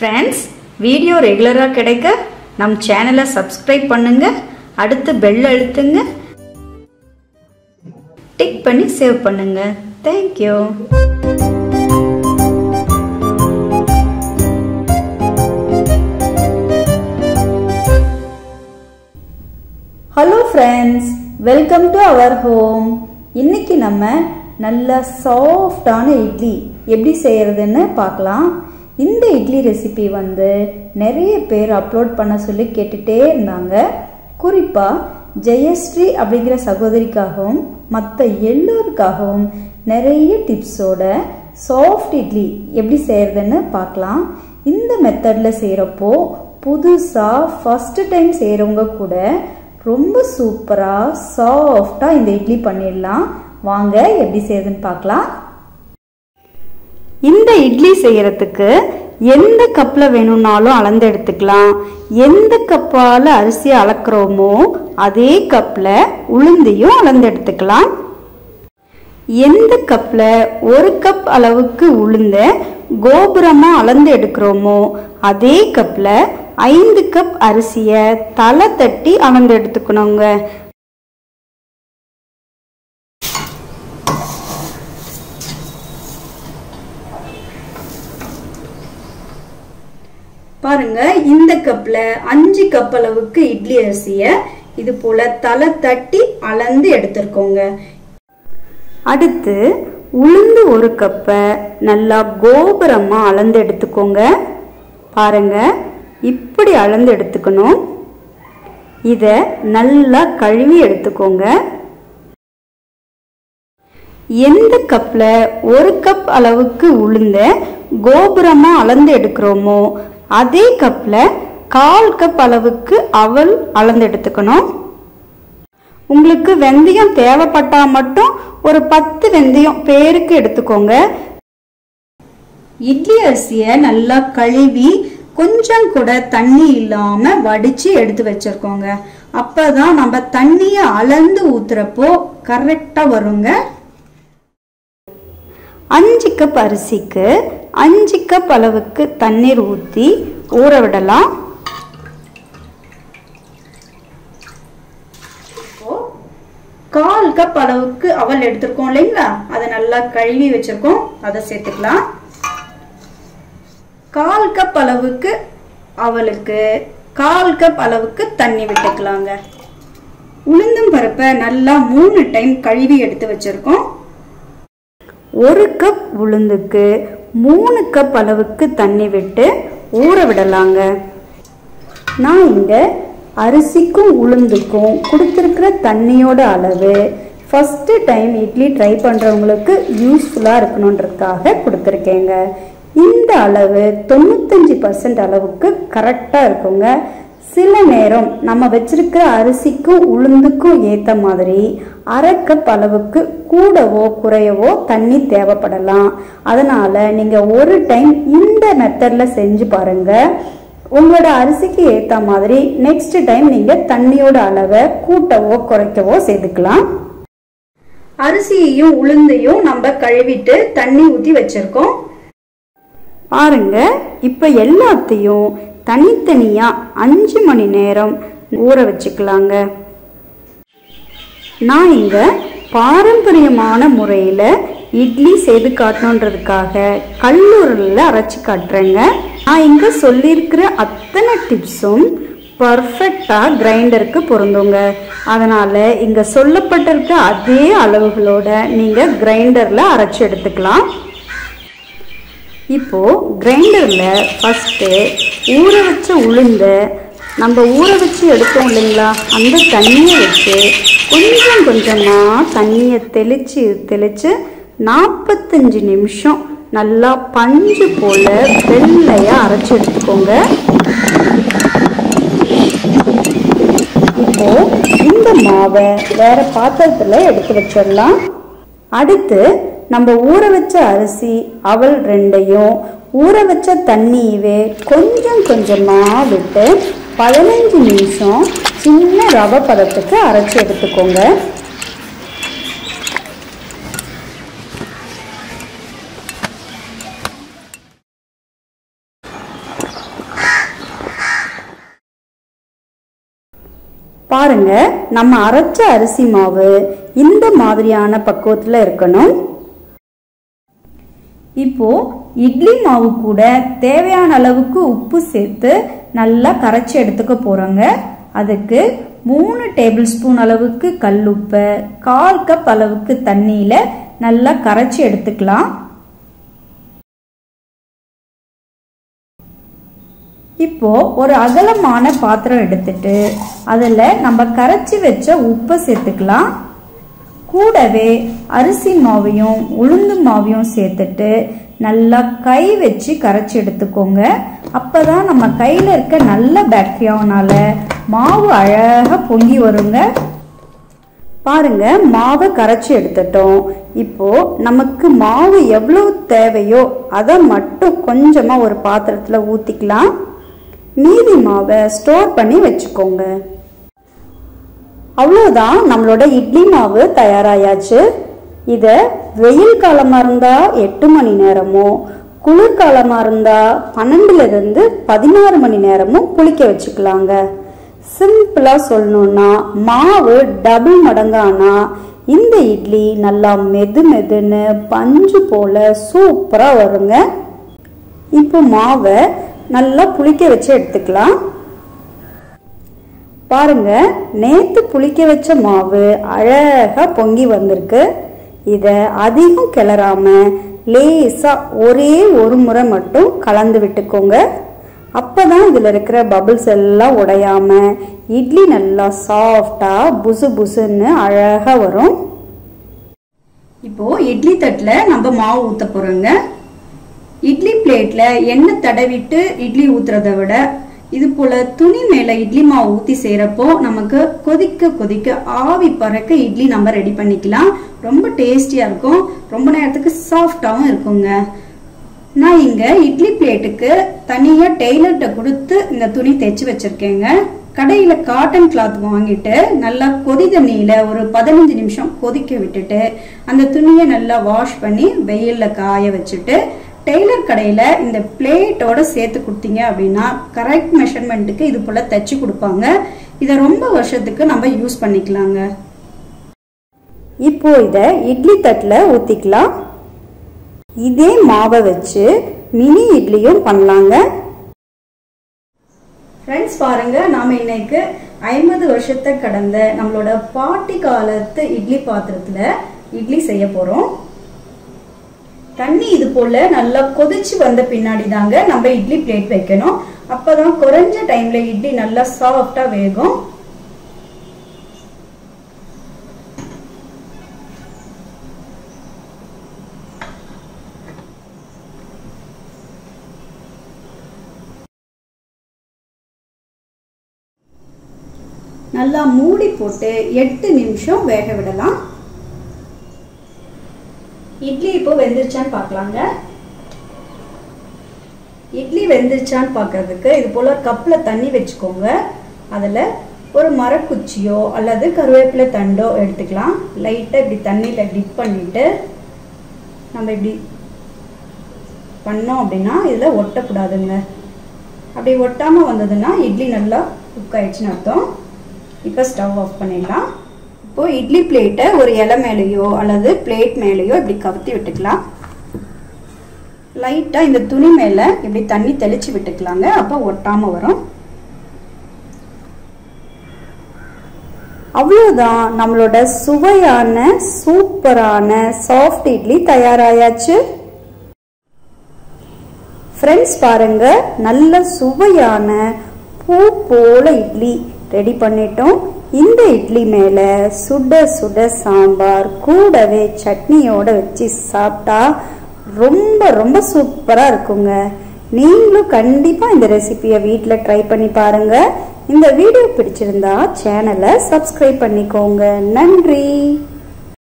friends video ரெகுலராக கிடைக்க நம் சேனலை சப்ஸ்கிரைப் பண்ணுங்க அடுத்து பெல் அழுத்துங்க டிக் பண்ணி சேவ் பண்ணுங்க thank you hello friends welcome to our home இன்னைக்கு நம்ம நல்ல சாஃப்டான இட்லி எப்படி செய்யறதுன்னு பார்க்கலாம் இந்த இட்லி ரெசிபி வந்து நிறைய பேர் அப்லோட் பண்ண சொல்லி கேட்டுட்டே இருந்தாங்க குறிப்பாக ஜெயஸ்ரீ அப்படிங்கிற சகோதரிக்காகவும் மற்ற எல்லோருக்காகவும் நிறைய டிப்ஸோட சாஃப்ட் இட்லி எப்படி செய்யறதுன்னு பார்க்கலாம் இந்த மெத்தடில் செய்கிறப்போ புதுசாக ஃபஸ்ட்டு டைம் செய்கிறவங்க கூட ரொம்ப சூப்பராக சாஃப்டாக இந்த இட்லி பண்ணிடலாம் வாங்க எப்படி செய்யுதுன்னு பார்க்கலாம் இந்த இட்லி செய்யறதுக்கு எந்த கப்பில் வேணும்னாலும் அளந்து எடுத்துக்கலாம் எந்த கப்பால் அரிசி அளக்குறோமோ அதே கப்பில் உளுந்தையும் அளந்து எடுத்துக்கலாம் எந்த கப்பில் ஒரு கப் அளவுக்கு உளுந்த கோபுரமாக அளந்து எடுக்கிறோமோ அதே கப்பில் ஐந்து கப் அரிசியை தலை தட்டி அளந்து எடுத்துக்கணுங்க பாருங்க இந்த கப்ல அஞ்சு கப் அளவுக்கு இட்லி அரிசிய இது போல தலை தட்டி அளந்து எடுத்திருக்கோங்க அடுத்து உளுந்து ஒரு கப்பை நல்லா கோபுரமா அளந்து எடுத்துக்கோங்க பாருங்க இப்படி அளந்து எடுத்துக்கணும் இத நல்லா கழுவி எடுத்துக்கோங்க எந்த கப்ல ஒரு கப் அளவுக்கு உளுந்த கோபுரமா அளந்து எடுக்கிறோமோ அதே கப்ல கால் கப் அளவுக்கு அவல் அளந்து எடுத்துக்கணும் உங்களுக்கு வெந்தயம் தேவைப்பட்டா மட்டும் ஒரு பத்து வெந்தயம் பேருக்கு எடுத்துக்கோங்க இட்லி அரிசியை நல்லா கழுவி கொஞ்சம் கூட தண்ணி இல்லாம வடிச்சு எடுத்து வச்சிருக்கோங்க அப்பதான் நம்ம தண்ணிய அளந்து ஊத்துறப்போ கரெக்டா வருங்க அஞ்சு கப் அரிசிக்கு அஞ்சு கப் அளவுக்கு தண்ணீர் ஊற்றி ஊற விடலாம் கால் கப் அளவுக்கு அவல் எடுத்திருக்கோம் இல்லைங்களா அதை நல்லா கழுவி வச்சிருக்கோம் அதை சேர்த்துக்கலாம் கால் கப் அளவுக்கு அவளுக்கு கால் கப் அளவுக்கு தண்ணி விட்டுக்கலாங்க உளுந்தும் பருப்பை நல்லா மூணு டைம் கழுவி எடுத்து வச்சிருக்கோம் ஒரு கப் உளுந்துக்கு மூணு கப் அளவுக்கு தண்ணி விட்டு ஊற விடலாங்க நான் இங்க அரிசிக்கும் உளுந்துக்கும் கொடுத்துருக்கிற தண்ணியோட அளவு ஃபஸ்ட்டு டைம் இட்லி ட்ரை பண்ணுறவங்களுக்கு யூஸ்ஃபுல்லாக இருக்கணுன்றதுக்காக கொடுத்துருக்கேங்க இந்த அளவு தொண்ணூத்தஞ்சு பர்சன்ட் அளவுக்கு கரெக்டாக இருக்குங்க சில நேரம் நம்ம வச்சிருக்கிற அரிசிக்கும் உளுந்துக்கும் ஏற்ற மாதிரி அரை கப் அளவுக்கு கூடவோ குறையவோ தண்ணி தேவைப்படலாம் அதனால நீங்க ஒரு டைம் இந்த மெத்தட்ல செஞ்சு பாருங்க உங்களோட அரிசிக்கு ஏற்ற மாதிரி நெக்ஸ்ட் டைம் நீங்க தண்ணியோட அளவை கூட்டவோ குறைக்கவோ செய்துக்கலாம் அரிசியையும் உளுந்தையும் நம்ம கழுவிட்டு தண்ணி ஊற்றி வச்சிருக்கோம் பாருங்க இப்ப எல்லாத்தையும் தனித்தனியா அஞ்சு மணி நேரம் ஊற வச்சுக்கலாங்க நான் இங்க பாரம்பரியமான முறையில் இட்லி செய்து காட்டணுன்றதுக்காக கல்லூரில் அரைச்சி காட்டுறேங்க நான் இங்கே சொல்லியிருக்கிற அத்தனை டிப்ஸும் பர்ஃபெக்டாக கிரைண்டருக்கு பொருந்துங்க அதனால் இங்கே சொல்லப்பட்டிருக்க அதே அளவுகளோட நீங்கள் கிரைண்டரில் அரைச்சி எடுத்துக்கலாம் இப்போது கிரைண்டரில் ஃபஸ்ட்டு ஊற வச்ச உளுந்த நம்ம ஊற வச்சு எடுத்தோம் இல்லைங்களா அந்த தண்ணியை வச்சு கொஞ்சம் கொஞ்சமாக தண்ணியை தெளித்து தெளித்து நாற்பத்தஞ்சு நிமிஷம் நல்லா பஞ்சு போல் வெள்ளையாக அரைச்சி எடுத்துக்கோங்க இப்போ இந்த மாவை வேற பாத்திரத்தில் எடுத்து வச்சிடலாம் அடுத்து நம்ம ஊற வச்ச அரிசி அவல் ரெண்டையும் ஊற வச்ச தண்ணியவே கொஞ்சம் கொஞ்சமாக விட்டு பதினஞ்சு நிமிஷம் சின்ன ரவை பதத்துக்கு அரைச்சி எடுத்துக்கோங்க பாருங்க நம்ம அரைச்ச அரிசி மாவு இந்த மாதிரியான பக்குவத்தில் இருக்கணும் இப்போ இட்லி மாவு கூட தேவையான அளவுக்கு உப்பு சேர்த்து நல்லா கரைச்சி எடுத்துக்க போறோங்க அதுக்கு மூணு டேபிள் ஸ்பூன் அளவுக்கு கல்லுப்பை கால் கப் அளவுக்கு தண்ணியில நல்லா கரைச்சி எடுத்துக்கலாம் இப்போ ஒரு அகலமான பாத்திரம் எடுத்துட்டு அதில் நம்ம கரைச்சி வச்ச உப்பை சேர்த்துக்கலாம் கூடவே அரிசி மாவையும் உளுந்து மாவையும் சேர்த்துட்டு நல்லா கை வச்சு கரைச்சி எடுத்துக்கோங்க அப்பதான் நம்ம கையில் இருக்க நல்ல பாக்டீரியாவனால மாவு அழகாக பொங்கி வருங்க பாருங்க மாவை கரைச்சி எடுத்துட்டோம் இப்போ நமக்கு மாவு எவ்வளவு தேவையோ அதை மட்டும் கொஞ்சமா ஒரு பாத்திரத்துல ஊத்திக்கலாம் மீதி மாவை ஸ்டோர் பண்ணி வச்சுக்கோங்க அவ்வளோதான் நம்மளோட இட்லி மாவு தயாராயாச்சு இதை வெயில் காலமாக இருந்தால் எட்டு மணி நேரமும் குளிர்காலமாக இருந்தால் பன்னெண்டுல இருந்து பதினாறு மணி நேரமும் புளிக்க வச்சுக்கலாங்க சிம்பிளாக சொல்லணும்னா மாவு டபுள் மடங்கானா இந்த இட்லி நல்லா மெது மெதுன்னு பஞ்சு போல சூப்பராக வருங்க இப்போ மாவை நல்லா புளிக்க வச்சு எடுத்துக்கலாம் பாருங்க நேத்து புளிக்க வச்ச மாவு அழகா பொங்கி வந்திருக்கு இத அதிகம் கிளறாம லேசா ஒரே ஒரு முறை மட்டும் கலந்து விட்டுக்கோங்க அப்பதான் இதுல இருக்கிற பபிள்ஸ் எல்லாம் உடையாம இட்லி நல்லா சாஃப்டா புசு புசுன்னு அழகா வரும் இப்போ இட்லி தட்டுல நம்ம மாவு ஊத்த போறோங்க இட்லி பிளேட்ல எண்ணெய் தடவிட்டு இட்லி ஊத்துறதை விட இது போல துணி மேல இட்லி மாவு ஊத்தி செய்யறப்போ நமக்கு கொதிக்க கொதிக்க ஆவி பறக்க இட்லி நம்ம ரெடி பண்ணிக்கலாம் ரொம்ப டேஸ்டியா இருக்கும் ரொம்ப நேரத்துக்கு சாஃப்டாவும் இருக்குங்க நான் இங்க இட்லி பிளேட்டுக்கு தனியா டெய்லர்கிட்ட கொடுத்து இந்த துணி தைச்சு வச்சிருக்கேங்க கடையில காட்டன் கிளாத் வாங்கிட்டு நல்லா கொதி தண்ணியில ஒரு பதினஞ்சு நிமிஷம் கொதிக்க விட்டுட்டு அந்த துணியை நல்லா வாஷ் பண்ணி வெயில்ல காய வச்சுட்டு டெய்லர் கடையில இந்த பிளேட்டோட சேர்த்து கொடுத்தீங்க அப்படின்னா கரெக்ட் மெஷர்மெண்ட்டுக்கு இது போல தைச்சு கொடுப்பாங்க இதை ரொம்ப வருஷத்துக்கு நம்ம யூஸ் பண்ணிக்கலாங்க இப்போ இதை இட்லி தட்டில் ஊற்றிக்கலாம் இதே மாவை வச்சு மினி இட்லியும் பண்ணலாங்க ஃப்ரெண்ட்ஸ் பாருங்க நாம இன்னைக்கு ஐம்பது வருஷத்தை கடந்த நம்மளோட பாட்டி காலத்து இட்லி பாத்திரத்துல இட்லி செய்ய போறோம் தண்ணி இது போல நல்லா கொதிச்சு வந்த பின்னாடி தாங்க நம்ம இட்லி பிளேட் வைக்கணும் அப்பதான் குறைஞ்ச டைம்ல இட்லி நல்லா சாஃப்டா வேகும் நல்லா மூடி போட்டு எட்டு நிமிஷம் வேக விடலாம் இட்லி இப்போ வெந்துருச்சான்னு பார்க்கலாங்க இட்லி வெந்துருச்சான்னு பார்க்கறதுக்கு இது போல கப்ல தண்ணி வச்சுக்கோங்க அதில் ஒரு மரக்குச்சியோ அல்லது கருவேப்பிலை தண்டோ எடுத்துக்கலாம் லைட்டாக இப்படி தண்ணியில் டிப் பண்ணிட்டு நம்ம இப்படி பண்ணோம் அப்படின்னா இதில் ஒட்டக்கூடாதுங்க அப்படி ஒட்டாமல் வந்ததுன்னா இட்லி நல்லா குக் ஆயிடுச்சுன்னு அர்த்தம் இப்போ ஸ்டவ் ஆஃப் பண்ணிடலாம் இப்போ இட்லி பிளேட்டை ஒரு இலை மேலேயோ அல்லது பிளேட் மேலேயோ இப்படி கவுத்தி விட்டுக்கலாம் லைட்டாக இந்த துணி மேலே இப்படி தண்ணி தெளிச்சு விட்டுக்கலாங்க அப்போ ஒட்டாமல் வரும் அவ்வளோதான் நம்மளோட சுவையான சூப்பரான சாஃப்ட் இட்லி தயாராயாச்சு ஃப்ரெண்ட்ஸ் பாருங்க நல்ல சுவையான பூ போல இட்லி ரெடி பண்ணிட்டோம் இந்த இட்லி மேல சுட சுட சாம்பார் கூடவே சட்னியோட வச்சு சாப்பிட்டா ரொம்ப ரொம்ப சூப்பரா இருக்குங்க நீங்களும் கண்டிப்பா இந்த ரெசிபியை வீட்டில் ட்ரை பண்ணி பாருங்க இந்த வீடியோ பிடிச்சிருந்தா சேனலை சப்ஸ்கிரைப் பண்ணிக்கோங்க நன்றி